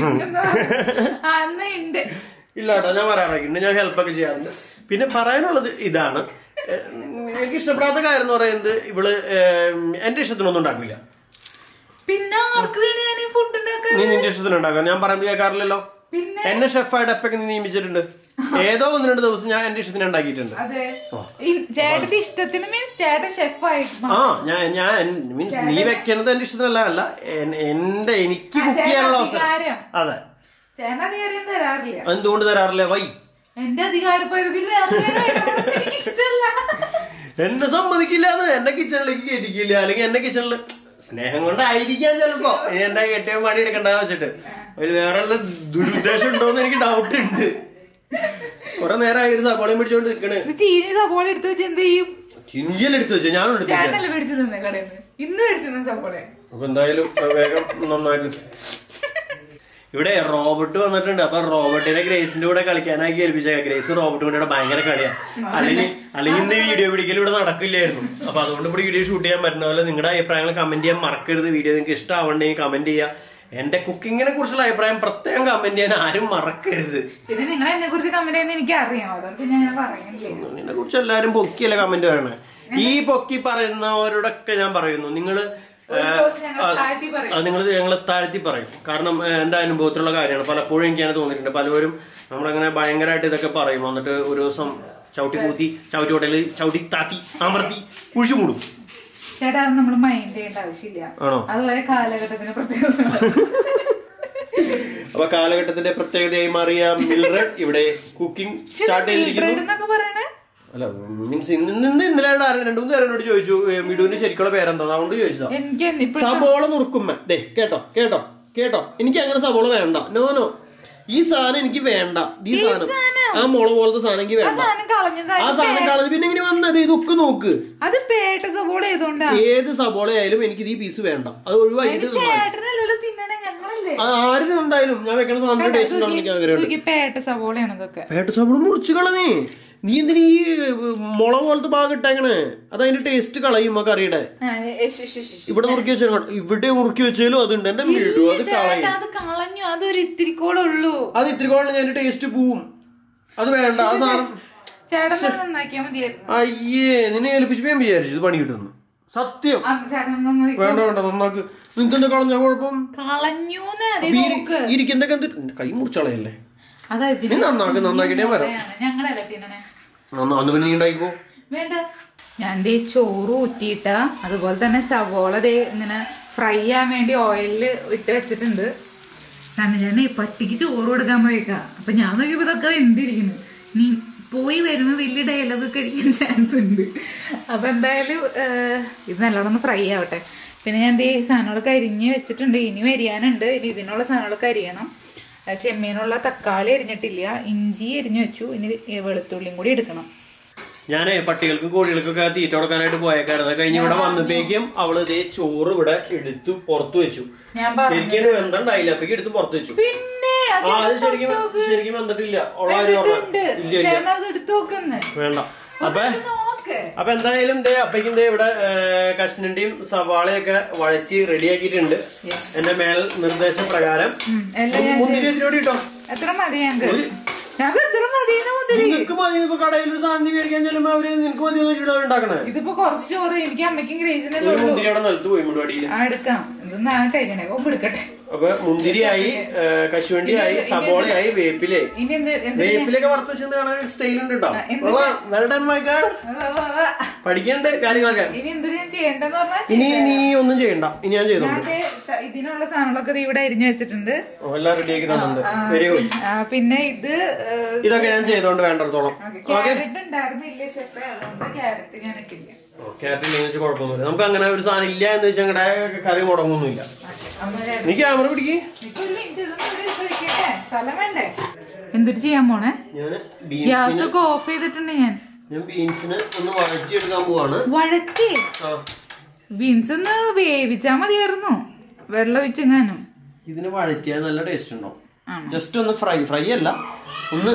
ആ, എന്നാ ഉണ്ട് ഇല്ല കേട്ടോ ഞാൻ വരാറൊക്കെ ഉണ്ട് ഞാൻ ഹെൽപ്പൊക്കെ ചെയ്യാറുണ്ട് പിന്നെ പറയാനുള്ളത് ഇതാണ് ഏഹ്, എനിക്ക് ഇഷ്ടപ്പെടാത്ത കാര്യം എന്ന് പറയുന്നത് ഇവള് ഏഹ്, എന്റെ ഇഷ്ടത്തിനൊന്നും ഉണ്ടാക്കില്ല പിന്നെ ആർക്ക് വേണ്ടി ഞാൻ ഈ ഫുഡ് ഉണ്ടാക്കാൻ നീ നിന്റെ ഇഷ്ടത്തിന് ഉണ്ടാക്കാം ഞാൻ പറയുന്നത് കേൾക്കാറില്ലല്ലോ പിന്നെ എന്നെ ഷെഫായിട്ട് എപ്പൊക്കെ നീ നിയമിച്ചിട്ടുണ്ട് ഏതോ ഒന്ന് രണ്ട് ദിവസം ഞാൻ എന്റെ ഇഷ്ടത്തിന് ഉണ്ടാക്കിയിട്ടുണ്ട് അതെ ഈ ചേട്ടന്റെ ഇഷ്ടത്തിന് മീൻസ് ചേട്ടൻ ഷെഫായിട്ട് ആ ഞാൻ ഞാൻ മീൻസ് നീ വെക്കണത് എന്റെ ഇഷ്ടത്തിനല്ല അല്ല എൻ- എന്റെ എനിക്ക് കുക്ക് ചെയ്യാനുള്ള അവസരം അധികാരം അതെ ചേട്ടൻ അധികാരം തരാറില്ല എന്തുകൊണ്ട് തരാറില്ല വൈ എന്റെ അധികാര പരിധിയിൽ വേറെ എനിക്ക് ഇഷ്ടമല്ല എന്നെ സമ്മതിക്കില്ല എന്ന് എന്റെ കിച്ചണിലേക്ക് കയറ്റിക്കില്ല അല്ലെങ്കിൽ എന്റെ കിച്ചണിൽ സ്നേഹം കൊണ്ടായിരിക്കാം ചിലപ്പോ ഇനി എന്റെ കെട്ടിയ പണി എടുക്കണ്ട വെച്ചിട്ട് ഒരു വേറെ വല്ല ദുരുദ്ദേശം ഉണ്ടോന്ന് എനിക്ക് ഡൗട്ട് ഉണ്ട് കുറെ നേരമായി ഒരു സബോളയും പിടിച്ചോണ്ട് നിക്കണ് ഇത് ചീനി സബോള എടുത്ത് വെച്ച് എന്ത് ചെയ്യും ചിഞ്ചിയിൽ എടുത്തു വെച്ചു ഞാനും എടുത്തു വെച്ചു. ചേട്ടനല്ലേ മേടിച്ചിരുന്നേ കടയിൽ നിന്ന് ഇന്ന് മേടിച്ചിരുന്ന സബോള അപ്പൊ എന്തായാലും അത് വേഗം നന്നായിട്ട് ഇവിടെ റോബർട്ട് വന്നിട്ടുണ്ട് അപ്പൊ റോബർട്ടിനെ ഗ്രേസിന്റെ കൂടെ കളിക്കാനായി ഏൽപ്പിച്ച ഗ്രേസ് റോബർട്ടും കൂടെ ഭയങ്കര കളിയാ അല്ലെങ്കിൽ അല്ലെങ്കിൽ ഇന്ന് വീഡിയോ പിടിക്കൽ ഇവിടെ നടക്കില്ലായിരുന്നു അപ്പൊ അതുകൊണ്ട് ഇവിടെ വീഡിയോ ഷൂട്ട് ചെയ്യാൻ പറ്റുന്ന പോലെ നിങ്ങളുടെ അഭിപ്രായങ്ങൾ കമന്റ് ചെയ്യാൻ മറക്കരുത് വീഡിയോ നിങ്ങൾക്ക് ഇഷ്ടമാവണ്ടെങ്കിൽ കമന്റ് ചെയ്യുക എന്റെ കുക്കിങ്ങിനെ കുറിച്ചുള്ള അഭിപ്രായം പ്രത്യേകം കമന്റ് ചെയ്യാൻ ആരും മറക്കരുത് പിന്നെ നിങ്ങൾ എന്നെ കുറിച്ച് കമന്റ് ചെയ്യുന്ന എനിക്ക് അറിയാം അതുകൊണ്ട് ഞാൻ അങ്ങനെ പറയുന്നില്ലേ ഇതിനെ കുറിച്ച് എല്ലാരും പൊക്കിയല്ലേ കമന്റ് പറയണേ ഈ പൊക്കി പറയുന്നവരോടൊക്കെ ഞാൻ പറയുന്നു നിങ്ങള് ഒരു ദിവസം ഞങ്ങൾ താഴ്ത്തി പറയും. അത് നിങ്ങൾ ഞങ്ങൾ താഴ്ത്തി പറയും കാരണം ഏഹ്, എന്റെ അനുഭവത്തിലുള്ള കാര്യമാണ് പലപ്പോഴും എനിക്ക് അങ്ങനെ തോന്നിയിട്ടുണ്ട് പലവരും നമ്മളങ്ങനെ ഭയങ്കരമായിട്ട് ഇതൊക്കെ പറയും എന്നിട്ട് ഒരു ദിവസം ചവിട്ടി കൂത്തി ചവിട്ടി ഹോട്ടലിൽ ചവിട്ടി താത്തി അമർത്തി കുഴിച്ചു മൂടും ചേട്ടാ അത് നമ്മൾ മൈൻഡ് ചെയ്യേണ്ട ആവശ്യമില്ല ആണോ അതുപോലെ കാലഘട്ടത്തിന് പ്രത്യേകത അപ്പൊ കാലഘട്ടത്തിന്റെ പ്രത്യേകതയായി മാറിയ മിൽറഡ് ഇവിടെ കുക്കിംഗ് സ്റ്റാർട്ട് ചെയ്തിരിക്കുന്നു എന്നൊക്കെ പറയണേ അല്ല മീൻസ് ഇന്ന് ഇന്ന് ഇന്നലെ ആരും രണ്ടു മൂന്ന് പേരോട് ചോദിച്ചു ഏഹ്, മിടുവിന്റെ ശരിക്കുള്ള പേരെന്താ അതുകൊണ്ട് ചോദിച്ചതാ എനിക്ക് ഇപ്പൊ സബോള നുറുക്കുമ്മ ദേ കേട്ടോ കേട്ടോ കേട്ടോ എനിക്ക് അങ്ങനെ സബോള വേണ്ട നോ നോ ഈ സാധനം എനിക്ക് വേണ്ട ഈ സാധനം ആ മുള പോലത്തെ സാധനം എനിക്ക് വേണ്ട സാധനം കളഞ്ഞതായി ആ സാധനം കളഞ്ഞ് പിന്നെ എങ്ങനെ വന്നത് ഇതൊക്കെ നോക്ക് അത് പേട്ട സബോള ആയതുകൊണ്ടാ ഏത് സബോള ആയാലും എനിക്ക് ഈ പീസ് വേണ്ട അത് ഒഴിവാക്കിയിട്ട് തിന്നാ മതി. ചേട്ടനല്ലല്ലോ തിന്നണേ ഞങ്ങളല്ലേ അത് ആരും എന്തായാലും ഞാൻ വെക്കുന്ന സാധനം ടേസ്റ്റ് ഉണ്ടാവും എനിക്ക് ആഗ്രഹമുണ്ട് സുഖി പേട്ട സബോളയാണ് ഇതൊക്കെ പേട്ട സബോള മുറിച്ച് കളഞ്ഞേ നീ എന്തിനീ ഈ മുള പോലത്തെ ഭാഗം ഇട്ടേക്കണേ അത് അതിന്റെ ടേസ്റ്റ് കളയും ആ കറിയുടെ ആ, ഏ, ശ്ശ്, ശ്ശ്, ശ്ശ്. ഇവിടെ മുറുക്കി വെച്ചാൽ ഇവിടെ മുറുക്കി വെച്ചാലും അതുണ്ട് എന്റെ വീടു അത് കളയും ചേട്ടാ അത് കളഞ്ഞു അതൊരു ഇത്തിരിക്കോളെ ഉള്ളൂ അത് ഇത്തിരി കോളിന് അതിന്റെ ടേസ്റ്റ് പോവും അത് വേണ്ട ആ സാധനം ചേട്ടൻ തന്നെ നന്നാക്കിയാ മതിയായിരുന്നു അയ്യേ നിന്നെ ഏൽപ്പിച്ചപ്പോ ഞാൻ വിചാരിച്ചു ഇത് പണി കിട്ടുന്നു സത്യം ആ, ചേട്ടൻ നന്നാക്കി വേണ്ട വേണ്ട നന്നാക്ക് നിനക്ക് എന്താ കളഞ്ഞ കുഴപ്പം കളഞ്ഞൂന്ന് അതേ അപ്പൊ ഈ നോക്ക് ഈ ഇരിക്കുന്നതൊക്കെ എന്ത് എന്റെ കൈ മുറിച്ചളയല്ലേ അതായത് നീ നന്നാക്ക് നന്നാക്കിട്ടേ ഞാൻ വരാം ഞങ്ങളല്ലേ തിന്നണേ അന്ന് അന്ന് പിന്നെ നീ ഉണ്ടായിക്കോ വേണ്ട ഞാൻ ദേ ചോറ് ഊറ്റിയിട്ട അതുപോലെ തന്നെ സവോള ദേ ഇങ്ങനെ ഫ്രൈ ചെയ്യാൻ വേണ്ടി ഓയിലിൽ ഇട്ട് വെച്ചിട്ടുണ്ട് സനജാനെ പട്ടിക്ക് ചോറ് കൊടുക്കാൻ പോയേക്കാ അപ്പൊ ഞാൻ നോക്കിയപ്പോ ഇതൊക്കെ എന്തിരിക്കുന്നു നീ പോയി വരുമ്പോ വലിയ ഡയലോഗ് കഴിക്കാൻ ചാൻസ് ഉണ്ട് അപ്പൊ എന്തായാലും ഏഹ്, ഇത് നല്ലോണം ഒന്ന് ഫ്രൈ ആവട്ടെ പിന്നെ ഞാൻ ദേ സാധനങ്ങളൊക്കെ അരിഞ്ഞ് വെച്ചിട്ടുണ്ട് ഇനി വരിയാനുണ്ട് ഇനി ഇതിനുള്ള സാധനങ്ങളൊക്കെ അരിയണം ഏഹ്, ചെമ്മീനുള്ള തക്കാളി അരിഞ്ഞിട്ടില്ല ഇഞ്ചി അരിഞ്ഞു വെച്ചു ഇനി വെളുത്തുള്ളിയും കൂടി എടുക്കണം ഞാനേ പട്ടികൾക്കും കോഴികൾക്കൊക്കെ തീറ്റ കൊടുക്കാനായിട്ട് പോയേക്കായിരുന്നു അത് കഴിഞ്ഞ് ഇവിടെ വന്നപ്പോഴേക്കും അവള് ഇതേ ചോറ് ഇവിടെ എടുത്തു പുറത്തു വെച്ചു ഞാൻ പറഞ്ഞു ശരിക്കും വെന്തണ്ടായില്ല അപ്പേക്ക് എടുത്ത് പുറത്തു വെച്ചു പിന്നെ അത് ആ അത് ശരിക്കും ശരിക്കും വന്നിട്ടില്ല ഉള്ള കാര്യം ഉണ്ട് പറഞ്ഞ ഇല്ല ഇല്ല ചേട്ടൻ അത് എടുത്തു നോക്കുന്നു വേണ്ട അപ്പൊ നോക്ക് അപ്പൊ എന്തായാലും ദേ അപ്പയ്ക്കും ദേ ഇവിടെ കഷ്ണന്റെയും സവാളയൊക്കെ വഴറ്റി റെഡിയാക്കിയിട്ടുണ്ട് എന്റെ മേൽ നിർദ്ദേശപ്രകാരം ഉം, എല്ലാം ഞാൻ മുന്തിരി ഇതിലൂടെ കിട്ടോ എത്ര മതി ഞങ്ങൾക്ക് ഞങ്ങൾക്ക് എത്ര മതിയെന്ന് മുതിരി നിനക്ക് മതി ഇപ്പൊ കടയിൽ ഒരു സാധനം മേടിക്കാൻ ചെല്ലുമ്പോ അവര് നിനക്ക് മതി നോക്കിയിട്ട് ഉണ്ടാക്കണേ ഇതിപ്പോ കുറച്ച് ചോറ് എനിക്ക് അമ്മയ്ക്കും ഗ്രേസിനല്ലേ ഒരു ഉള്ളൂ മുന്തിരി അവിടെ നിലത്ത് പോയി മുടിവടിയിൽ ആ എടുക്കാം ഇതൊന്നും ആ കഴിക്കണേ ഒപ്പ് എടുക്കട്ടെ അപ്പൊ മുന്തിരിയായി ഏ, കശുവണ്ടിയായി സബോളയായി വേപ്പിലായി ഇനി എന്ത് എന്ത് വേപ്പിലൊക്കെ വറുത്ത് വെച്ചത് കാണാൻ സ്റ്റൈൽ ഉണ്ട് കേട്ടോ എന്ത് വെൽ ഡൺ മൈ ഗാഡ് വാ, വാ, വാ. പഠിക്കണ്ട് കാര്യങ്ങളൊക്കെ ഇനി എന്ത് ഞാൻ ചെയ്യണ്ടെന്ന് പറഞ്ഞാൽ ഇനി നീ ഒന്നും ചെയ്യണ്ട ഇനി ഞാൻ ചെയ്തോളൂ ഞാൻ ദേ ത- ഇതിനുള്ള സാധനങ്ങളൊക്കെ ദേ ഇവിടെ അരിഞ്ഞു വെച്ചിട്ടുണ്ട് ഓ, എല്ലാം റെഡിയാക്കി തന്നിട്ടുണ്ട് വെരി ഗുഡ് ആ, പിന്നെ ഇത് ഏഹ്, ഇതൊക്കെ ഞാൻ ചെയ്തോണ്ട് വേണ്ടിടത്തോളം ക്യാരറ്റ് ഉണ്ടായിരുന്നില്ല ഷെഫ് അതുകൊണ്ട് ക്യാരറ്റ് ഞാൻ ഇട്ടില്ല ക്യാരറ്റ് വെച്ച് കുഴപ്പമൊന്നുമില്ല നമുക്ക് അങ്ങനെ ഒരു സാധനം ഇല്ല എന്ന് വെച്ചാൽ ഞങ്ങളുടെ കറി മുടങ്ങൊന്നുമില്ല അമ്മ നീ ക്യാമറ പിടിക്ക് ഇപ്പൊ ഒരു minute ഇതൊന്നും ഇവിടെ എടുത്ത് വെക്കട്ടെ. സ്ഥലം വേണ്ടേ എന്തൊരു ചെയ്യാൻ പോണേ ഞാൻ ഗ്യാസ് ബീൻസിന് ഒക്കെ ഓഫ് ചെയ്തിട്ടുണ്ട് ഞാൻ ഞാൻ ബീൻസിന് ഒന്ന് വഴറ്റി എടുക്കാൻ പോവാണ് വഴറ്റി ആ ബീൻസ് ഒന്ന് വേവിച്ചാ മതിയായിരുന്നു വെള്ളം ഒഴിച്ചെങ്ങാനും ഇതിന് വഴറ്റിയാൽ നല്ല ടേസ്റ്റ് ഉണ്ടാവും ആണോ? ജസ്റ്റ് ഒന്ന് ഫ്രൈ ഫ്രൈ അല്ല ഒന്ന്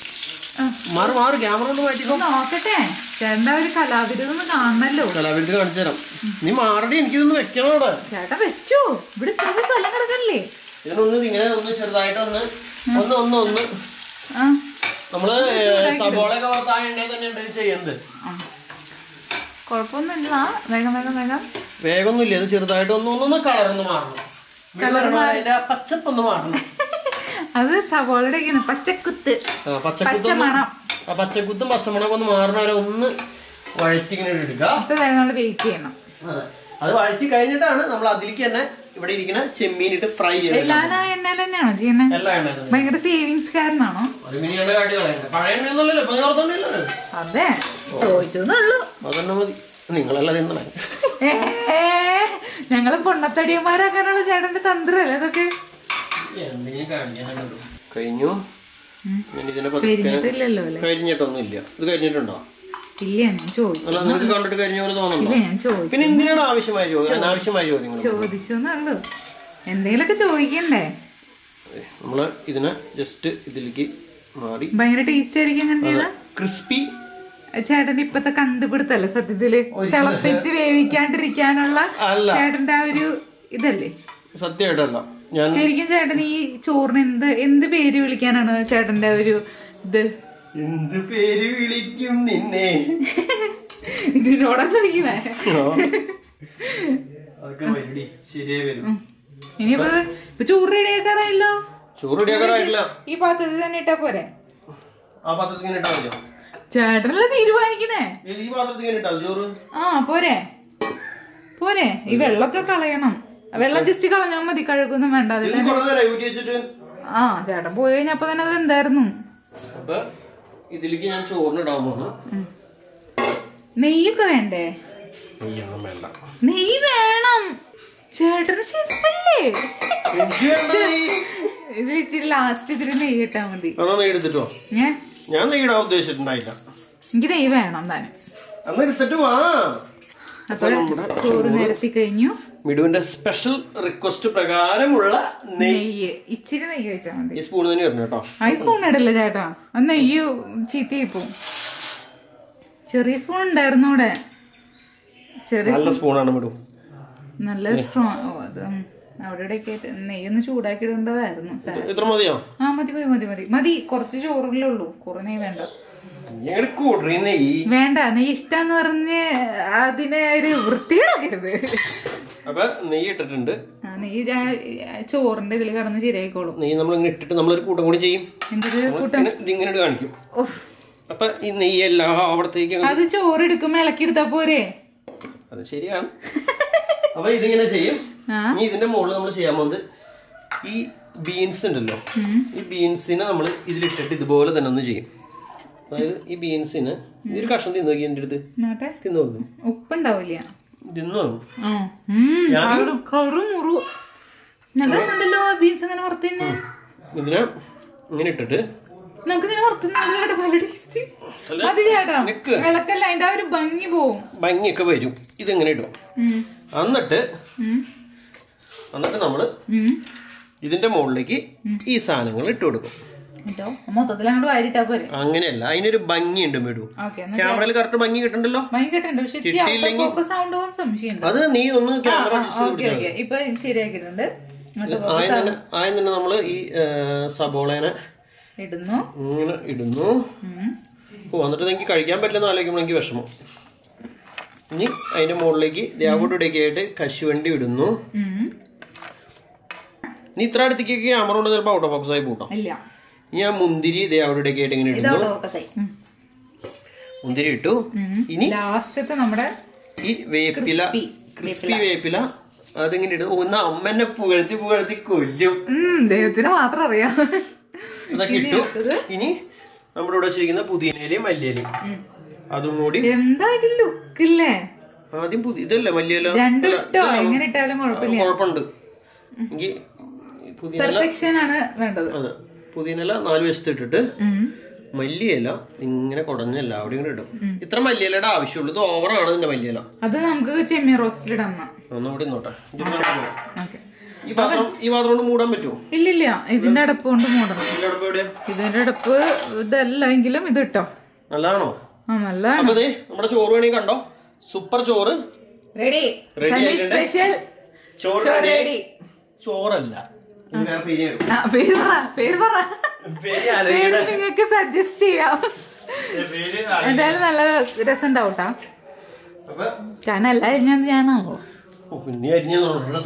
ആ. മാറി മാറി ക്യാമറ ഒന്ന് മാറ്റിക്കോ ഒന്ന് നോക്കട്ടെ ചേട്ടൻ്റെ ഒരു കലാവിരുന്ന് കാണണല്ലോ കലാവിരുദ്ധ കാണിച്ചു തരാം നീ മാറടി എനിക്കിതൊന്ന് വെക്കണം അവിടെ ചേട്ടൻ വെച്ചു ഇവിടെ ഇത്ര സ്ഥലം കിടക്കല്ലേ ഇതിനൊന്ന് ഇങ്ങനെ ഒന്ന് ചെറുതായിട്ട് ഒന്ന് ഒന്ന് ഒന്ന് ഒന്ന് ആ നമ്മള് സബോളയൊക്കെ വറുത്ത ആ എണ്ണയിൽ തന്നെ ഉണ്ട് ഇത് ചെയ്യുന്നത് ആ. കുഴപ്പമൊന്നുമില്ല വേഗം വേഗം വേഗം വേഗമൊന്നുമില്ല ഇത് ചെറുതായിട്ട് ഒന്ന് ഒന്നൊന്ന് കളറൊന്ന് മാറണം ഇവിടെ വരണം, അതിന്റെ ആ പച്ചപ്പൊന്ന് മാറണം അത് സവോളയുടെ ഒക്കെയാണ് പച്ചക്കുത്ത് ആ, പച്ചക്കുത്ത് ഒന്ന് പച്ചമണം. ആ പച്ചക്കുത്തും പച്ചമുളകും ഒന്ന് മാറണ വരെ ഒന്ന് വഴറ്റി ഇങ്ങനെ എടുക്കുക ഇപ്പൊ വേഗം നമ്മൾ വെയിറ്റ് ചെയ്യണം അതെ. അത് വഴറ്റി കഴിഞ്ഞിട്ടാണ് നമ്മൾ അതിലേക്ക് തന്നെ ഇവിടെ ഇരിക്കുന്ന ചെമ്മീൻ ഇട്ട് ഫ്രൈ ചെയ്ത് എല്ലാം ആ എണ്ണയിൽ തന്നെയാണോ ചെയ്യുന്നത് എല്ലാ എണ്ണ ഭയങ്കര സേവിങ്സ് കാരനാണോ ഒരു മിനിയാണ് കാട്ടി കളയുന്നത് പഴയ എണ്ണയൊന്നുമല്ലല്ലോ ഇപ്പൊ ഓർത്തോണ്ടല്ലോ അതെ ചോദിച്ചെന്നുള്ളൂ അതന്നെ മതി നിങ്ങളെല്ലാം തിന്നണേ ഏ ഞങ്ങള് പൊണ്ണത്തടിയന്മാരാക്കാനുള്ള ചേട്ടന്റെ തന്ത്രല്ലേ അതൊക്കെ എന്തെങ്കിലും കാണിക്കാനുള്ളൂ കഴിഞ്ഞു ഞാൻ ഇതിനെ പതുക്കെ കഴിഞ്ഞിട്ടില്ലല്ലോ അല്ലെ കഴിഞ്ഞിട്ടൊന്നും ഇല്ല ഇത് കഴിഞ്ഞിട്ടുണ്ടോ ഇല്ല ഞാൻ ചോദിച്ചു അല്ല നിനക്ക് കണ്ടിട്ട് കഴിഞ്ഞ പോലെ തോന്നുന്നുണ്ടോ ഇല്ല ഞാൻ ചോദിച്ചു പിന്നെ എന്തിനാണ് ആവശ്യമായ ചോദ്യം അനാവശ്യമായ ചോദ്യങ്ങൾ ചോദിച്ചു എന്നുള്ളൂ എന്തെങ്കിലുമൊക്കെ ചോദിക്കണ്ടേ നമ്മള് ഇതിനെ ജസ്റ്റ് ഇതിലേക്ക് മാറി ഭയങ്കര ടേസ്റ്റ് ആയിരിക്കും അങ്ങനെ ചെയ്താ ക്രിസ്പി ചേട്ടന്റെ ഇപ്പത്തെ കണ്ടുപിടുത്തല്ലേ സത്യത്തില് തിളപ്പിച്ച് വേവിക്കാണ്ടിരിക്കാനുള്ള അല്ല. ചേട്ടന്റെ ആ ഒരു ഇതല്ലേ സത്യമായിട്ടല്ല ഞാൻ ശരിക്കും ചേട്ടൻ ഈ ചോറിന് എന്ത് എന്ത് പേര് വിളിക്കാനാണ് ചേട്ടന്റെ ആ ഒരു ഇത് എന്ത് പേര് വിളിക്കും നിന്നെ ഇതിനോടാ ചോദിക്കുന്നേ അതൊക്കെ വരടി ശരിയായി വരും ഇനിയിപ്പോ ഇപ്പൊ ചോറ് റെഡിയാക്കാറായല്ലോ ചോറ് റെഡിയാക്കാറായിട്ടില്ല ഈ പാത്രത്തിൽ തന്നെ ഇട്ടാ പോരെ ആ പാത്രത്തിൽ ഇങ്ങനെ ഇട്ടാ മതിയോ ചേട്ടനല്ലേ തീരുമാനിക്കുന്നേ ഏത് ഈ പാത്രത്തിൽ ഇങ്ങനെ ഇട്ടാ മതി ചോറ് ആ പോരെ പോരെ ഈ വെള്ളമൊക്കെ കളയണം വെള്ളം ജസ്റ്റ് കളഞ്ഞാൽ മതി കഴുകൊന്നും വേണ്ട അതിൽ ഇത് കുറെ നേരം ഊറ്റി വെച്ചിട്ട് ആ ചേട്ടൻ പോയി കഴിഞ്ഞപ്പോ തന്നെ അത് എന്തായിരുന്നു അപ്പൊ ഇതിലേക്ക് ഞാൻ ചോറിന് ഇടാൻ പോണു നെയ്യൊക്കെ വേണ്ടേ നെയ്യൊന്നും വേണ്ട നെയ്യ് വേണം ചേട്ടന് ഷെഫല്ലേ എനിക്ക് വേണ്ട നെയ്യ്. ഇത് ഇച്ചിരി ലാസ്റ്റ് ഇത്തിരി നെയ്യ് ഇട്ടാ മതി എന്നാ നെയ്യ് എടുത്തിട്ടോ ഏ ഞാൻ നെയ്യ് ഇടാൻ ഉദ്ദേശിച്ചിട്ടുണ്ടായില്ല എനിക്ക് നെയ്യ് വേണം താനും അന്ന് എടുത്തിട്ട് വാ അപ്പൊ ചോറ് നിരത്തി കഴിഞ്ഞു മിടുവിന്റെ സ്പെഷ്യൽ റിക്വസ്റ്റ് പ്രകാരമുള്ള നെയ്യ് നെയ്യ് ഇച്ചിരി നെയ്യ് വെച്ചാ മതി ഈ സ്പൂൺ തന്നെ ഇടണം കേട്ടോ ആ സ്പൂൺ ഇടല്ലേ ചേട്ടാ ആ നെയ്യ് ചീത്തയായി പോവും ചെറിയ സ്പൂൺ ഉണ്ടായിരുന്നു അവിടെ ചെറിയ നല്ല സ്പൂണാണ് മിടു നല്ല സ്ട്രോങ് ഓ അത് ഉം. അവിടെ ഇവിടെയൊക്കെ ആയിട്ട് നെയ്യൊന്ന് ചൂടാക്കി ഇടേണ്ടതായിരുന്നു സാർ ഇത്ര മതിയോ ആ മതി മതി മതി മതി മതി കുറച്ച് ചോറിലേ ഉള്ളൂ കുറെ നെയ്യ് വേണ്ട ഞങ്ങൾ കൂടറി നെയ്യ് വേണ്ട നെയ്യ് ഇഷ്ടാന്ന് പറഞ്ഞ് അതിനെ ഒരു വൃത്തിയാക്കരുത് അപ്പൊ നെയ്യ് ഇട്ടിട്ടുണ്ട് ആ, നെയ്യ് ആ ചോറിന്റെ ഇതിൽ കടന്ന് ശരിയായിക്കോളും നെയ്യ് നമ്മൾ ഇങ്ങനെ ഇട്ടിട്ട് നമ്മളൊരു കൂട്ടം കൂടി ചെയ്യും എന്തൊരു ഇങ്ങനെ ഇതിങ്ങനെ ഇട്ട് കാണിക്കും ഉഫ്. അപ്പൊ ഈ നെയ്യ് എല്ലാവിടത്തേക്ക് അങ്ങ് അത് ചോറ് എടുക്കുമ്പോ ഇളക്കി എടുത്താ പോരെ അത് ശരിയാണ് അപ്പൊ ഇതിങ്ങനെ ചെയ്യും ആ ഇനി ഇതിന്റെ മുകളിൽ നമ്മൾ ചെയ്യാൻ പോകുന്നത് ഈ ബീൻസ് ഉണ്ടല്ലോ ഈ ബീൻസിനെ നമ്മൾ ഇതിലിട്ടിട്ട് ഇതുപോലെ തന്നെ ഒന്ന് ചെയ്യും അതായത് ഈ ബീൻസിന് ഇതൊരു കഷ്ണം തിന്നു നോക്കി എന്റെ അടുത്ത് നോട്ടെ തിന്നു നോക്കും ഉപ്പുണ്ടാവില്ല തിന്നു നോക്കും ആ ഉം, കറു കറു മുറു നല്ല രസമുണ്ടല്ലോ ബീൻസ് അങ്ങനെ വറുത്തന്നെ ഇതിനെ ഇങ്ങനെ ഇട്ടിട്ട് നമുക്ക് ഇങ്ങനെ വറുത്തുന്നത് പല ടേസ്റ്റ് അത് ചേട്ടാ നിക്ക്. വിളക്കല്ല അതിന്റെ ആ ഒരു ഭംഗി പോവും ഭംഗിയൊക്കെ വരും ഇതിങ്ങനെ ഇടും ഉം, എന്നിട്ട് ഉം, എന്നിട്ട് നമ്മള് ഉം. ഇതിന്റെ മുകളിലേക്ക് ഈ സാധനങ്ങൾ ഇട്ട് കൊടുക്കും കേട്ടോ മൊത്തത്തിൽ അങ്ങോട്ട് വാരിട്ടാ പോരെ അങ്ങനെയല്ല അതിനൊരു ഭംഗിയുണ്ട് മേഡു ഓക്കെ ക്യാമറയിൽ കറക്റ്റ് ഭംഗി കിട്ടണ്ടല്ലോ ഭംഗി കേട്ടോ പക്ഷെ കിട്ടിയില്ലെങ്കിൽ- ഫോക്കസ് സൗണ്ട് പോകാൻ സംശയമുണ്ട് അത് നീ ഒന്ന് ക്യാമറ ഓക്കെ ഓക്കെ ഇപ്പൊ ശരിയാക്കിയിട്ടുണ്ട് എന്നിട്ട് ആദ്യം തന്നെ ആദ്യം തന്നെ നമ്മള് ഈ ആ, സബോളേനെ ഇടുന്നു ഇങ്ങനെ ഇടുന്നു ഉം. ഓ എന്നിട്ട് എനിക്ക് കഴിക്കാൻ പറ്റില്ലെന്ന് ആലോചിക്കുമ്പോൾ എനിക്ക് വിഷമം ഇനി അതിന്റെ മുകളിലേക്ക് ദേവോട്ടൊക്കെ ആയിട്ട് കശുവണ്ടി ഇടുന്നു ഉം. നീ ഇത്ര അടുത്തേക്ക് ക്യാമറ കൊണ്ട് ചിലപ്പോൾ ഔട്ട് ഓഫ് ഫോക്കസ് ആയി പൂട്ടാം ഇല്ല ഇനി ആ മുന്തിരി ദേവോട്ടൊക്കെ ആയിട്ട് ഇങ്ങനെ ഇടുന്നു ഇതവിടെ ഫോക്കസായി മുന്തിരി ഇട്ടു ഇനി ലാസ്റ്റത്തെ നമ്മുടെ ഈ വേപ്പില Crispy. ക്രിസ്പി വേപ്പില അതിങ്ങനെ ഇടും ഒന്ന് അമ്മനെ പുകഴ്ത്തി പുകഴ്ത്തി കൊല്ലും ഉം, ദൈവത്തിന് മാത്രം അറിയാം അതൊക്കെ ഇനി ഇട്ടു അടുത്തത്? ഇനി നമ്മുടെ ഇവിടെ വെച്ചിരിക്കുന്ന പുതിനയിലയും മല്ലിയിലയും അതും കൂടി എന്തായിട്ട് ലുക്ക് ഇല്ലേ ആദ്യം പുതിയ ഇതല്ലേ മല്ലിയില രണ്ടും അല്ല, ഇട്ടോ ഇത് എങ്ങനെ ഇട്ടാലും കുഴപ്പമില്ല കുഴപ്പമുണ്ട് എങ്കിൽ പുതിനയില പെർഫെക്ഷൻ ആണ് വേണ്ടത് അതെ പുതിനയില നാല് വശത്ത് ഇട്ടിട്ട് ഉം. മല്ലിയില ഇങ്ങനെ കുടഞ്ഞ എല്ലാവിടെയും കൂടെ ഇടും ഇത്ര മല്ലിയിലയുടെ ആവശ്യമുള്ളൂ ഇത് ഓവറാണ് ഇതിന്റെ മല്ലിയില അത് നമുക്ക് ചെമ്മീൻ റോസ്റ്റിൽ ഇടാം ഒന്നുകൂടി നോട്ടെ ഓക്കെ ഈ പാത്രം ഈ പാത്രം കൊണ്ട് മൂടാൻ പറ്റുമോ ഇല്ലില്ല ഇതിന്റെ അടപ്പ് കൊണ്ട് മൂടണം ഇതിന്റെ അടുപ്പ് എവിടെയാ ഇതിന്റെ അടപ്പ് ഇതല്ല എങ്കിലും ഇത് ഇട്ടോ നല്ലതാണോ ആ നല്ല അപ്പൊ ദേ നമ്മുടെ ചോറ് വേണമെങ്കിൽ കണ്ടോ സൂപ്പർ ചോറ് റെഡി Ready ആയിട്ടുണ്ട്. സ്പെഷ്യൽ ചോറ് ചോറ് ready. ready. ചോറല്ല ഇത് വേറെ പേര് ഇടും. ആ, പേര് പറ പേര് പറ പേര് പേര് ആലോചിക്കട്ടെ. നിങ്ങൾക്ക് സജസ്റ്റ് ചെയ്യാം പേര് ആലോചി- എന്തായാലും നല്ല രസം ഉണ്ടാവട്ടാ അപ്പൊ കാരണം എല്ലാവരും ഞാൻ ഞാനാണല്ലോ ഓ, പിന്നെ അരിഞ്ഞ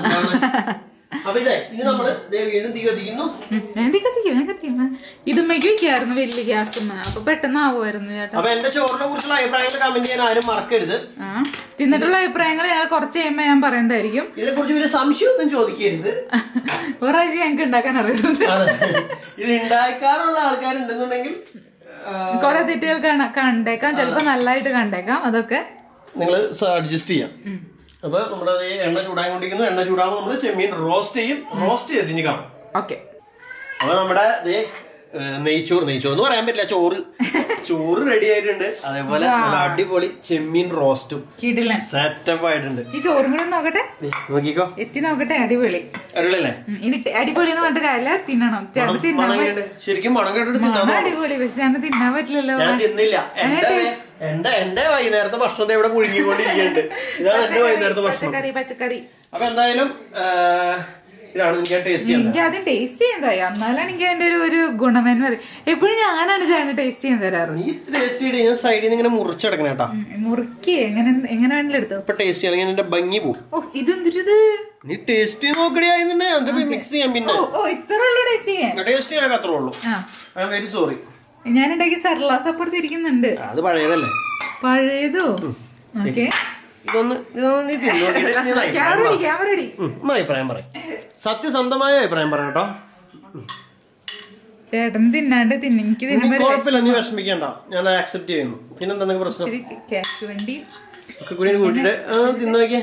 അപ്പൊ ഇതേ ഇനി നമ്മള് ദേ വീണ്ടും തീ കത്തിക്കുന്നു ഉം, ഞാൻ തീ കത്തിക്കും ഞാൻ കത്തിക്കും ഇതുമ്മയ്ക്ക് വെക്കായിരുന്നു വലിയ ഗ്യാസുമ്മ അപ്പൊ പെട്ടെന്ന് ആവുമായിരുന്നു ചേട്ടാ അപ്പൊ എന്റെ ചോറിനെ കുറിച്ചുള്ള അഭിപ്രായങ്ങൾ കമന്റ് ചെയ്യാൻ ആരും മറക്കരുത് ആ തിന്നിട്ടുള്ള അഭിപ്രായങ്ങൾ ഞങ്ങൾ കുറച്ച് കഴിയുമ്പോ ഞാൻ പറയുന്നതായിരിക്കും ഇതിനെ കുറിച്ച് വലിയ സംശയമൊന്നും ചോദിക്കരുത് ഒരാഴ്ച ഞങ്ങൾക്ക് ഉണ്ടാക്കാൻ അറിയുന്നത് അതെ ഇത് ഉണ്ടാക്കാറുള്ള ആൾക്കാരുണ്ടെന്നുണ്ടെങ്കിൽ കുറെ തെറ്റുകൾ കാണ- കണ്ടേക്കാം ചിലപ്പോ നല്ലതായിട്ട് കണ്ടേക്കാം അതൊക്കെ നിങ്ങൾ അഡ്ജസ്റ്റ് ചെയ്യാം ഉം. അപ്പൊ നമ്മുടെ ഈ എണ്ണ ചൂടായിക്കൊണ്ടിരിക്കുന്നു എണ്ണ ചൂടാകുമ്പോൾ നമ്മൾ ചെമ്മീൻ റോസ്റ്റ് ചെയ്യും റോസ്റ്റ് ചെയ്തിന് കാണും ഓക്കെ അപ്പൊ നമ്മുടെ ദേ, ഏ, നെയ്ച്ചോറ് നെയ്ച്ചോറ് എന്ന് പറയാൻ പറ്റില്ല ചോറ് ചോറ് റെഡി ആയിട്ടുണ്ട് അതേപോലെ നല്ല അടിപൊളി ചെമ്മീൻ റോസ്റ്റും കിടില്ല സെറ്റപ്പ് ആയിട്ടുണ്ട് ഈ ചോറും കൂടി ഒന്ന് നോക്കട്ടെ ദേ, നോക്കിക്കോ എത്തി നോക്കട്ടെ അടിപൊളി അടിപൊളിയല്ലേ ഉം, ഇനി ടെ- അടിപൊളി എന്ന് പറഞ്ഞിട്ട് കാര്യമില്ല തിന്നണം ചേട്ടൻ മണം തിന്നാൻ പ- എങ്ങനെയുണ്ട്? ശരിക്കും മണം കേട്ടിട്ട് തിന്നാൻ മണം തോന്നും. അടിപൊളി പക്ഷെ ഞങ്ങൾക്ക് തിന്നാൻ പറ്റില്ലല്ലോ ഞാൻ തിന്നില്ല എന്റെ എന്റെ എന്റെ വൈകുന്നേരത്തെ ഭക്ഷണം ദേ ഇവിടെ പുഴുങ്ങിക്കൊണ്ടിരിക്കുന്നുണ്ട് ഇതാണ് എന്റെ വൈകുന്നേരത്തെ ഭക്ഷണം പച്ചക്കറി പച്ചക്കറി അപ്പൊ എന്തായാലും ആ, ഇതാണ് എനിക്ക് ടേസ്റ്റ് ചെയ്യുന്നത് എനിക്ക് ആദ്യം ടേസ്റ്റ് ചെയ്യുന്നതായി എന്നാലാണ് എനിക്ക് അതിന്റെ ഒരു ഒരു ഗുണമേന്മ അറിയാം എപ്പോഴും ഞാനാണ് ചേട്ടന് ടേസ്റ്റ് ചെയ്യാൻ തരാറ് നീ ടേസ്റ്റ് ചെയ്ത് ഞാൻ സൈഡിൽ നിന്ന് ഇങ്ങനെ മുറിച്ചെടുക്കണം കേട്ടാ ഉം, മുറുക്കി എങ്ങനെ എങ്ങനെ വേണമെങ്കിലും എടുത്തോ ഇപ്പൊ ടേസ്റ്റ് ചെയ്യണമെങ്കിൽ എന്റെ ഭംഗി പോവും ഓ ഇതെന്തൊരിത് നീ ടേസ്റ്റ് ചെയ്ത് നോക്കടിയായി എന്നിട്ട് മിക്സ് ചെയ്യാൻ പിന്നെ ഓ ഓ ഇത്ര ഉള്ളു ടേസ്റ്റ് ചെയ്യാൻ ടേസ്റ്റ് ചെയ്യാനൊക്കെ അത്രേ ഉള്ളൂ ആ ഐ എം വെരി സോറി ഞാൻ ഉണ്ടാക്കി സർലാസ് അപ്പുറത്ത് ഇരിക്കുന്നുണ്ട് അത് പഴയതല്ലേ പഴയതോ ഓക്കെ ഇതൊന്ന് ഇതൊന്ന് നീ തിന്നു നോക്കിയിട്ട് നീ ഒന്ന് അഭിപ്രായം ക്യാമറ പറ. ക്യാമറ റെഡി ഉം, ഒന്ന് അഭിപ്രായം പറയും സത്യസന്ധമായ അഭിപ്രായം പറയാം കേട്ടോ ചേട്ടൻ തിന്നാണ്ട് തിന്ന എനിക്ക് നീ തിന്നുമ്പോ ഒരു കുഴപ്പമില്ല നീ വിഷമിക്കണ്ട ഞാൻ ആക്സെപ്റ്റ് ചെയ്യുന്നു പിന്നെന്താ നിനക്ക് പ്രശ്നം ഇച്ചിരി ക്യാഷ് വണ്ടി ഒക്കെ കൂടി കൂട്ടിട്ട് ആ തിന്നു നോക്കിയേ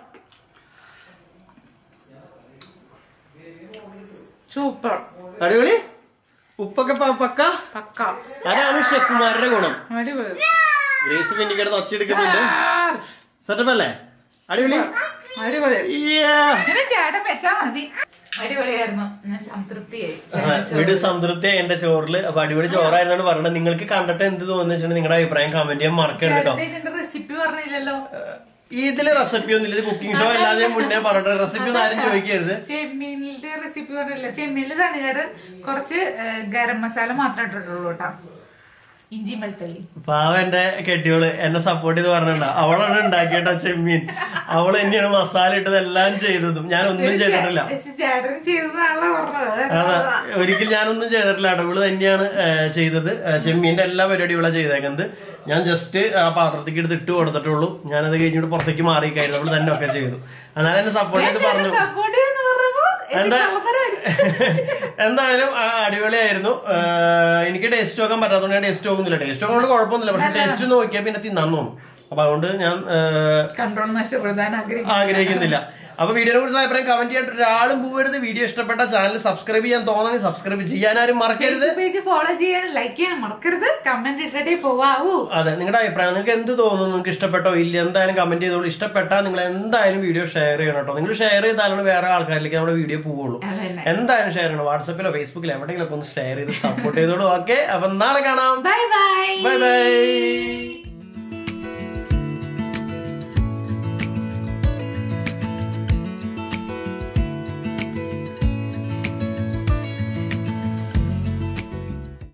സൂപ്പർ അടിപൊളി ഉപ്പൊക്കെ പ- പക്ക പക്ക അതാണ് ഷെഫ്മാരുടെ ഗുണം അടിപൊളി ഗ്രേസ് പിന്നിക്കടുത്ത് ഒച്ചെടുക്കുന്നുണ്ട് സെറ്റപ്പ് അല്ലേ അടിപൊളി അടിപൊളി Yeah. ഇങ്ങനെ ചേട്ടൻ വെച്ചാ മതി അടിപൊളിയായിരുന്നു ഞാൻ സംതൃപ്തിയായി വീട് സംതൃപ്തി എന്റെ ചോറില് അപ്പൊ അടിപൊളി ചോറായിരുന്നാണ് പറഞ്ഞത് നിങ്ങൾക്ക് കണ്ടിട്ട് എന്ത് തോന്നുന്നു നിങ്ങളുടെ അഭിപ്രായം കമന്റ് ചെയ്യാൻ മറക്കരുത് കേട്ടോ ചേട്ടന്റെ ഇതിന്റെ റെസിപ്പി പറഞ്ഞില്ലല്ലോ ഇതില് റെസിപ്പി ഒന്നുമില്ല ഇത് കുക്കിംഗ് ഷോ അല്ലാതെ മുന്നേ പറഞ്ഞിട്ട് റെസിപ്പി ഒന്നും ആരും ചോദിക്കരുത് ചെമ്മീനിന്റെ റെസിപ്പി പറഞ്ഞില്ല ചെമ്മീനിൽ തന്നെ ചേട്ടൻ കുറച്ച് ഏ, ഗരം മസാല മാത്രം ഇട്ടിട്ടുള്ളൂ കേട്ടോ ഇഞ്ചി വെളുത്തുള്ളി പാവ എന്റെ കെട്ടിയോള് എന്നെ സപ്പോർട്ട് ചെയ്ത് പറഞ്ഞിട്ടുണ്ടോ അവളാണ് ഉണ്ടാക്കിയിട്ട ചെമ്മീൻ അവൾ തന്നെയാണ് മസാല ഇട്ടത് എല്ലാം ചെയ്തതും ഞാൻ ഒന്നും ചെയ്തിട്ടില്ല പക്ഷെ ചേട്ടൻ ചെയ്തതാണല്ലോ പറഞ്ഞത് അതാ ഒരിക്കൽ ഞാനൊന്നും ചെയ്തിട്ടില്ല കേട്ടോ ഇവള് തന്നെയാണ് ഏ, ചെയ്തത് ഏ, ചെമ്മീന്റെ എല്ലാ പരിപാടിയും ഇവിടെ ചെയ്തേക്കുന്നത് ഞാൻ ജസ്റ്റ് ആ പാത്രത്തേക്ക് എടുത്ത് ഇട്ട് കൊടുത്തിട്ടുള്ളൂ ഞാനത് കഴിഞ്ഞിട്ട് പുറത്തേക്ക് മാറി കഴിഞ്ഞു അവള് തന്നെ ഒക്കെ ചെയ്തു എന്നാലും എന്നെ സപ്പോർട്ട് ചെയ്ത് പറഞ്ഞു സപ്പോർട്ട് എന്ന് പറഞ്ഞപ്പോ എന്താ എന്തായാലും ആ, അടിപൊളിയായിരുന്നു ആ, എനിക്ക് ടേസ്റ്റ് നോക്കാൻ പറ്റാത്തതുകൊണ്ട് ഞാൻ ടേസ്റ്റ് നോക്കുന്നില്ല ടേസ്റ്റ് നോക്കുന്നത് കുഴപ്പമൊന്നുമില്ല പക്ഷെ ടേസ്റ്റ് നോക്കിയാൽ പിന്നെ തിന്നാൻ തോന്നും അപ്പൊ അതുകൊണ്ട് ഞാൻ ആ, കൺട്രോൾ നഷ്ടപ്പെടുത്താൻ ആഗ്രഹിക്കുന്നു ആഗ്രഹിക്കുന്നില്ല അപ്പൊ വീഡിയോനെ കുറിച്ച് അഭിപ്രായം കമന്റ് ചെയ്യാൻ ഒരാളും പോകരുത് വീഡിയോ ഇഷ്ടപ്പെട്ട ചാനൽ സബ്സ്ക്രൈബ് ചെയ്യാൻ തോന്നി സബ്സ്ക്രൈബ് ചെയ്യാനാരും മറക്കരുത് പേജ് ഫോളോ ചെയ്യാനും ലൈക്ക് ചെയ്യാനും മറക്കരുത് കമന്റ് ഇട്ടിട്ടേ പോവാവൂ അതെ നിങ്ങളുടെ അഭിപ്രായം നിങ്ങൾക്ക് എന്ത് തോന്നുന്നു നിങ്ങൾക്ക് ഇഷ്ടപ്പെട്ടോ ഇല്ല എന്തായാലും കമന്റ് ചെയ്തോളൂ ഇഷ്ടപ്പെട്ടാൽ നിങ്ങൾ എന്തായാലും വീഡിയോ ഷെയർ ചെയ്യണം കേട്ടോ നിങ്ങൾ ഷെയർ ചെയ്താലാണ് വേറെ ആൾക്കാരിലേക്ക് നമ്മുടെ വീഡിയോ പോവുള്ളൂ അതന്നെ എന്തായാലും ഷെയർ ചെയ്യണം വാട്സപ്പിലോ ഫേസ്ബുക്കിലോ എവിടെയെങ്കിലും ഒന്ന് ഷെയർ ചെയ്ത് സപ്പോർട്ട് ചെയ്തോളൂ ഓക്കെ അപ്പൊ നാളെ കാണാം ബൈ ബൈ ബൈ ബൈ